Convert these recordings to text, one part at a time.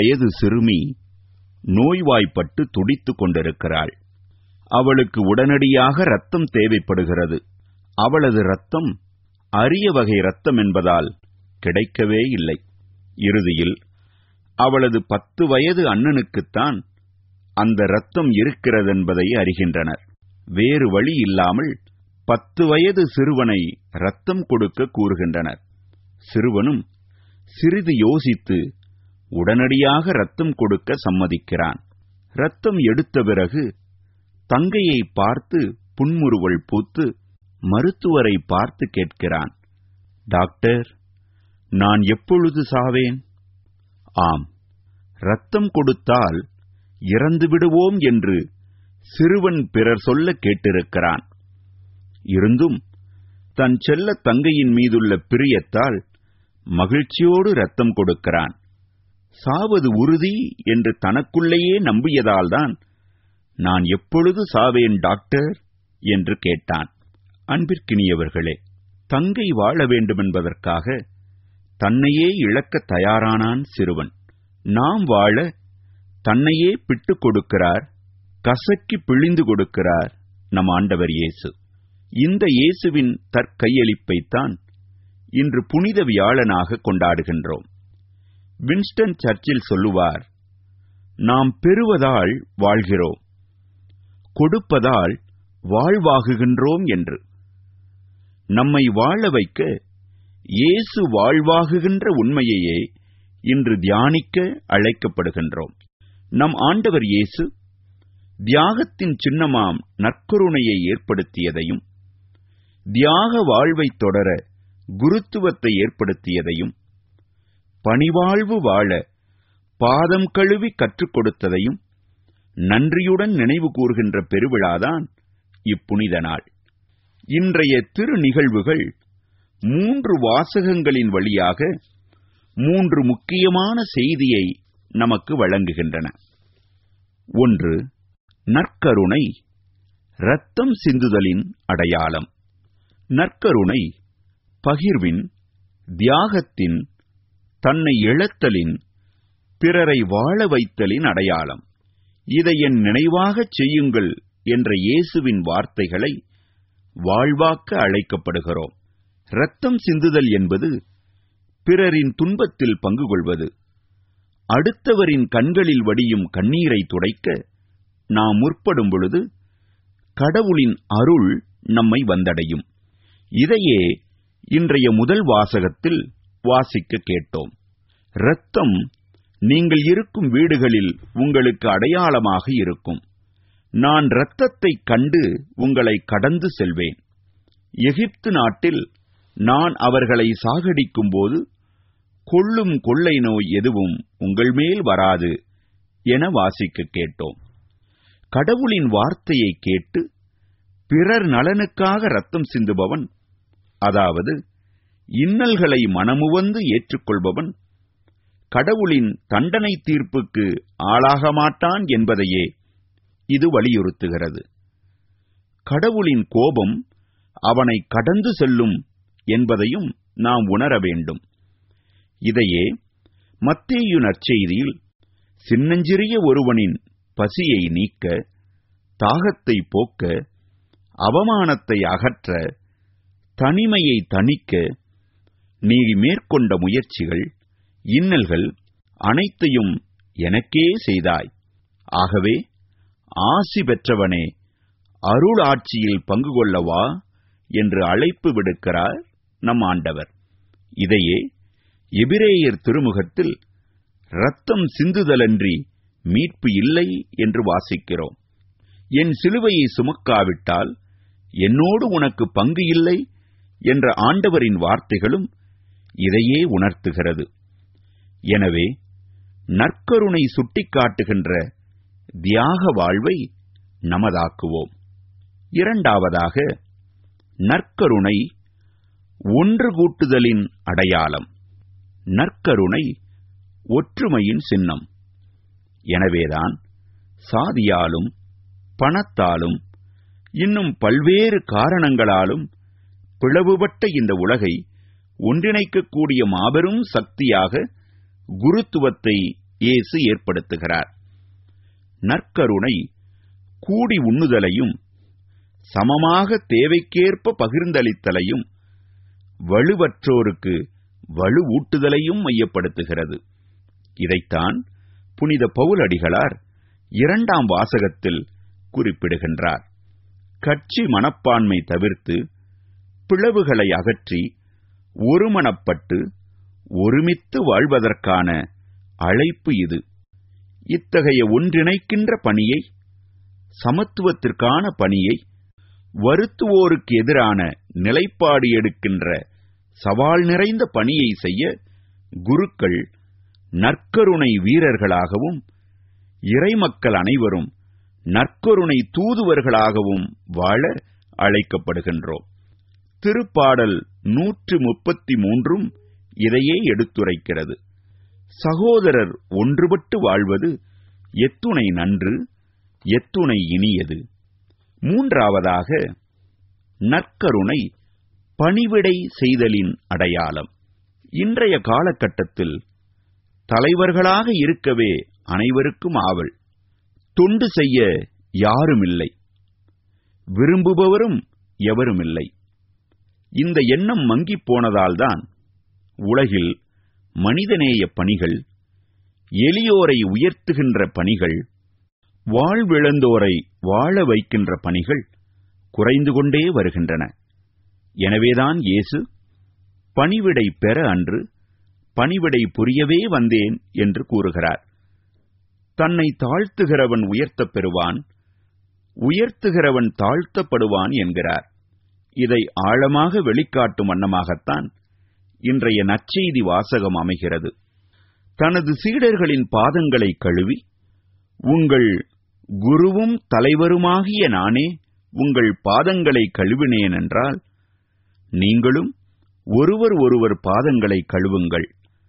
வயது சிறுமி நோய்வாய்ப்பட்டு துடித்துக் கொண்டிருக்கிறாள் அவளுக்கு உடனடியாக ரத்தம் தேவைப்படுகிறது அவளது ரத்தம் அரிய வகை ரத்தம் என்பதால் கிடைக்கவே இல்லை இறுதியில் அவளது பத்து வயது அண்ணனுக்குத்தான் அந்த ரத்தம் இருக்கிறதென்பதை அறிகின்றனர் வேறு வழி இல்லாமல் பத்து வயது சிறுவனை ரத்தம் கொடுக்க கூறுகின்றனர் சிறுவனும் சிறிது யோசித்து உடனடியாக ரத்தம் கொடுக்க சம்மதிக்கிறான் ரத்தம் எடுத்த பிறகு தங்கையை பார்த்து புன்முறுவல் பூத்து மருத்துவரை பார்த்து கேட்கிறான் டாக்டர் நான் எப்பொழுது சாவேன் ஆம் ரத்தம் கொடுத்தால் இறந்து விடுவோம் என்று சிறுவன் பிறர் சொல்ல கேட்டிருக்கிறான் இருந்தும் தன் செல்ல தங்கையின் மீதுள்ள பிரியத்தால் மகிழ்ச்சியோடு ரத்தம் கொடுக்கிறான் சாவது உறுதி என்று தனக்குள்ளேயே நம்பியதால்தான் நான் எப்பொழுது சாவேன் டாக்டர் என்று கேட்டான் அன்பிற்கினியவர்களே தங்கை வாழ வேண்டுமென்பதற்காக தன்னையே இழக்க தயாரானான் சிறுவன் நாம் வாழ தன்னையே பிட்டுக் கொடுக்கிறார் கசக்கி பிழிந்து கொடுக்கிறார் நம் ஆண்டவர் இயேசு இந்த இயேசுவின் தற்கையளிப்பைத்தான் இன்று புனித வியாழனாக கொண்டாடுகின்றோம் வின்ஸ்டன் சர்ச்சில் சொல்லுவார் நாம் பெறுவதால் வாழ்கிறோம் கொடுப்பதால் வாழ்வாகுகின்றோம் என்று நம்மை வாழ வைக்க இயேசு வாழ்வாகுகின்ற உண்மையையே இன்று தியானிக்க அழைக்கப்படுகின்றோம் நம் ஆண்டவர் இயேசு தியாகத்தின் சின்னமாம் நற்கருணையை ஏற்படுத்தியதையும் தியாக வாழ்வைத் தொடர குருத்துவத்தை ஏற்படுத்தியதையும் பணிவாழ்வு வாழ பாதம் கழுவி கற்றுக் கொடுத்ததையும் நன்றியுடன் நினைவு கூறுகின்ற பெருவிழாதான் இப்புனித நாள் இன்றைய திரு நிகழ்வுகள் மூன்று வாசகங்களின் வழியாக மூன்று முக்கியமான செய்தியை நமக்கு வழங்குகின்றன ஒன்று நற்கருணை இரத்தம் சிந்துதலின் அடையாளம் நற்கருணை பகிர்வின் தியாகத்தின் தன்னை இழத்தலின் பிறரை வாழ வைத்தலின் அடையாளம் இதை என் நினைவாகச் செய்யுங்கள் என்ற இயேசுவின் வார்த்தைகளை வாழ்வாக்க அழைக்கப்படுகிறோம் இரத்தம் சிந்துதல் என்பது பிறரின் துன்பத்தில் பங்கு கொள்வது அடுத்தவரின் கண்களில் வடியும் கண்ணீரை துடைக்க நாம் முற்படும் பொழுது கடவுளின் அருள் நம்மை வந்தடையும் இதையே இன்றைய முதல் வாசகத்தில் வாசிக்க கேட்டோம் இரத்தம் நீங்கள் இருக்கும் வீடுகளில் உங்களுக்கு அடையாளமாக இருக்கும் நான் இரத்தத்தைக் கண்டு உங்களை கடந்து செல்வேன் எகிப்து நாட்டில் நான் அவர்களை சாகடிக்கும்போது கொள்ளும் கொள்ளை நோய் எதுவும் உங்கள் மேல் வராது என வாசிக்க கேட்டோம் கடவுளின் வார்த்தையை கேட்டு பிறர் நலனுக்காக ரத்தம் சிந்துபவன் அதாவது இன்னல்களை மனமுவந்து ஏற்றுக்கொள்பவன் கடவுளின் தண்டனை தீர்ப்புக்கு ஆளாக மாட்டான் என்பதையே இது வலியுறுத்துகிறது கடவுளின் கோபம் அவனை கடந்து செல்லும் என்பதையும் நாம் உணர வேண்டும் இதையே மத்தேயு நற்செய்தியில் சின்னஞ்சிறிய ஒருவனின் பசியை நீக்க தாகத்தை போக்க அவமானத்தை அகற்ற தனிமையை தணிக்க நீ மேற்கொண்ட முயற்சிகள் இன்னல்கள் அனைத்தையும் எனக்கே செய்தாய் ஆகவே ஆசி பெற்றவனே அருள் ஆட்சியில் பங்கு கொள்ளவா என்று அழைப்பு விடுக்கிறார் நம் ஆண்டவர் இதையே எபிரேயர் திருமுகத்தில் ரத்தம் சிந்துதலன்றி மீட்பு இல்லை என்று வாசிக்கிறோம் என் சிலுவையை சுமக்காவிட்டால் என்னோடு உனக்கு பங்கு இல்லை என்ற ஆண்டவரின் வார்த்தைகளும் இதையே உணர்த்துகிறது எனவே நற்கருணை சுட்டிக்காட்டுகின்ற தியாக வாழ்வை நமதாக்குவோம் இரண்டாவதாக நற்கருணை ஒன்று கூட்டுதலின் அடையாளம் நற்கருணை ஒற்றுமையின் சின்னம் எனவேதான் சாதியாலும் பணத்தாலும் இன்னும் பல்வேறு காரணங்களாலும் பிளவுபட்ட இந்த உலகை ஒன்றிணைக்கக்கூடிய மாபெரும் சக்தியாக குருத்துவத்தை இயேசு ஏற்படுத்துகிறார் நற்கருணை கூடி உண்ணுதலையும் சமமாக தேவைக்கேற்ப பகிர்ந்தளித்தலையும் வலுவற்றோருக்கு வலுவூட்டுதலையும் மையப்படுத்துகிறது இதைத்தான் புனித பவுலடிகளார் இரண்டாம் வாசகத்தில் குறிப்பிடுகின்றார் கட்சி மனப்பான்மை தவிர்த்து பிளவுகளை அகற்றி ஒருமனப்பட்டு ஒருமித்து வாழ்வதற்கான அழைப்பு இது இத்தகைய ஒன்றிணைக்கின்ற பணியை சமத்துவத்திற்கான பணியை வருத்துவோருக்கு எதிரான நிலைப்பாடு எடுக்கின்ற சவால் நிறைந்த பணியை செய்ய குருக்கள் நற்கருணை வீரர்களாகவும் இறைமக்கள் அனைவரும் நற்கருணை தூதுவர்களாகவும் வாழ அழைக்கப்படுகின்றோம் திருப்பாடல் நூற்று முப்பத்தி மூன்றும் இதையே எடுத்துரைக்கிறது சகோதரர் ஒன்றுபட்டு வாழ்வது எத்துணை நன்று எத்துணை இனியது மூன்றாவதாக நற்கருணை பணிவிடை செய்தலின் அடையாளம் இன்றைய காலகட்டத்தில் தலைவர்களாக இருக்கவே அனைவருக்கும் ஆவல் தொண்டு செய்ய யாருமில்லை விரும்புபவரும் எவருமில்லை இந்த எண்ணம் மங்கிப் போனதால்தான் உலகில் மனிதநேய பணிகள் எளியோரை உயர்த்துகின்ற பணிகள் வாழ்விழந்தோரை வாழ வைக்கின்ற பணிகள் குறைந்து கொண்டே வருகின்றன எனவேதான் இயேசு பணிவிடை பெற அன்று பணிவிடை புரியவே வந்தேன் என்று கூறுகிறார் தன்னை தாழ்த்துகிறவன் உயர்த்தப் பெறுவான் உயர்த்துகிறவன் தாழ்த்தப்படுவான் என்கிறார் இதை ஆழமாக வெளிக்காட்டும் வண்ணமாகத்தான் இன்றைய நற்செய்தி வாசகம் அமைகிறது தனது சீடர்களின் பாதங்களை கழுவி உங்கள் குருவும் தலைவருமாகிய நானே உங்கள் பாதங்களை கழுவினேன் என்றால் நீங்களும் ஒருவர் ஒருவர் பாதங்களை கழுவுங்கள்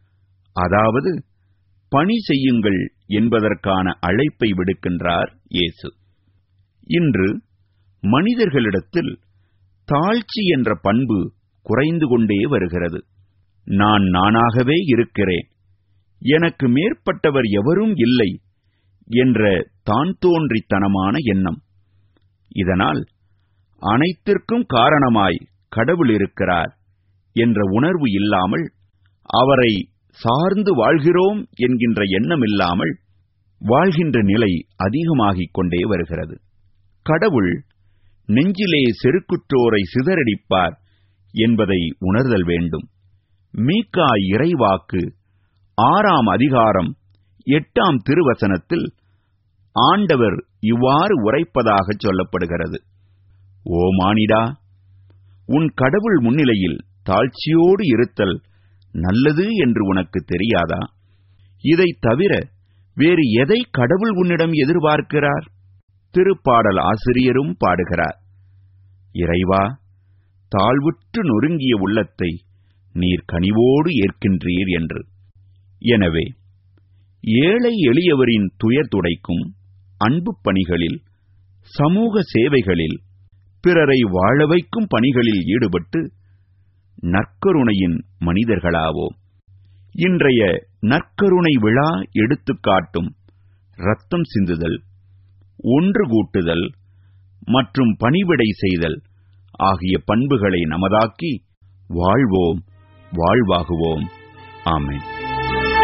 அதாவது பணி செய்யுங்கள் என்பதற்கான அழைப்பை விடுக்கின்றார் இயேசு இன்று மனிதர்களிடத்தில் தாழ்ச்சி என்ற பண்பு குறைந்து கொண்டே வருகிறது நான் நானாகவே இருக்கிறேன் எனக்கு மேற்பட்டவர் எவரும் இல்லை என்ற தான் தோன்றித்தனமான எண்ணம் இதனால் அனைத்திற்கும் காரணமாய் கடவுள் இருக்கிறார் என்ற உணர்வு இல்லாமல் அவரை சார்ந்து வாழ்கிறோம் என்கின்ற எண்ணம் இல்லாமல் வாழ்கின்ற நிலை அதிகமாகிக் கொண்டே வருகிறது கடவுள் நெஞ்சிலே செருக்குற்றோரை சிதறடிப்பார் என்பதை உணர்தல் வேண்டும் மீகா இறைவாக்கு ஆறாம் அதிகாரம் எட்டாம் திருவசனத்தில் ஆண்டவர் இவ்வாறு உரைப்பதாக சொல்லப்படுகிறது ஓ மானிடா உன் கடவுள் முன்னிலையில் தாழ்ச்சியோடு இருத்தல் நல்லது என்று உனக்கு தெரியாதா இதை தவிர வேறு எதை கடவுள் உன்னிடம் எதிர்பார்க்கிறார் திருப்பாடல் ஆசிரியரும் பாடுகிறார் இறைவா தாழ்வுற்று நொறுங்கிய உள்ளத்தை நீர் கனிவோடு ஏற்கின்றீர் என்று எனவே ஏழை எளியவரின் துயர் துடைக்கும் அன்புப் பணிகளில் சமூக சேவைகளில் பிறரை வாழ வைக்கும் பணிகளில் ஈடுபட்டு நற்கருணையின் மனிதர்களாவோம் இன்றைய நற்கருணை விழா எடுத்துக்காட்டும் ரத்தம் சிந்துதல் ஒன்று கூட்டுதல் மற்றும் பணிவிடை செய்தல் ஆகிய பண்புகளை நமதாக்கி வாழ்வோம் வாழ்வாகுவோம் ஆமென்